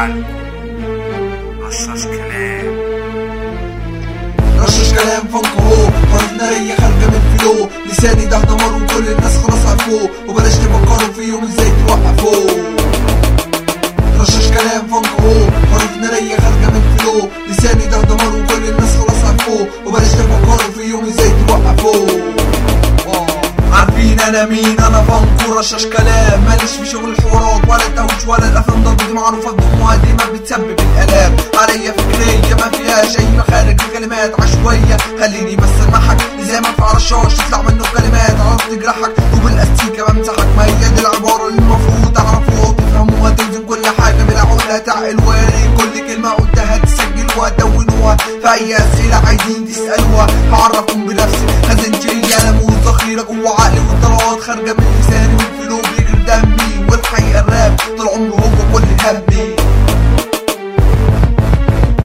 علي رشاش كلام رشش كلام فنك هو مرض نارية خارجة من فلو لساني ده دمار وكل الناس خلاص عرفوه وبلاش تفكروا فيهم ازاي توقفوه رشش كلام فنك هو مرض نارية خارجة من فلو لساني ده دمار وكل الناس خلاص عرفوه وبلاش تفكروا فيهم ازاي توقفوه عارفين انا مين انا فانكو رشاش كلام ماليش في شغل الحوارات ولا التوج ولا الافلام ضربتي معروفه بدموعها دي ما بتسبب الالام عليا فكريه ما فيهاش اي مخارج الكلمات عشوائيه خليني بس المحك زي ما في رشاش تطلع منه كلمات عرفت تجرحك وبالاستيكه بمسحك ما هي دي العباره اللي المفروض تعرفوها وتفهموها توزن كل حاجه بلا عقله تعقل واري كل كلمه قلتها تسجلوها تدونوها في اي اسئله عايزين تسالوها هعرفكم بنفسي خزنتي قلم والذخيره جوه عقلي والطلقات خارجه من لساني والفلوب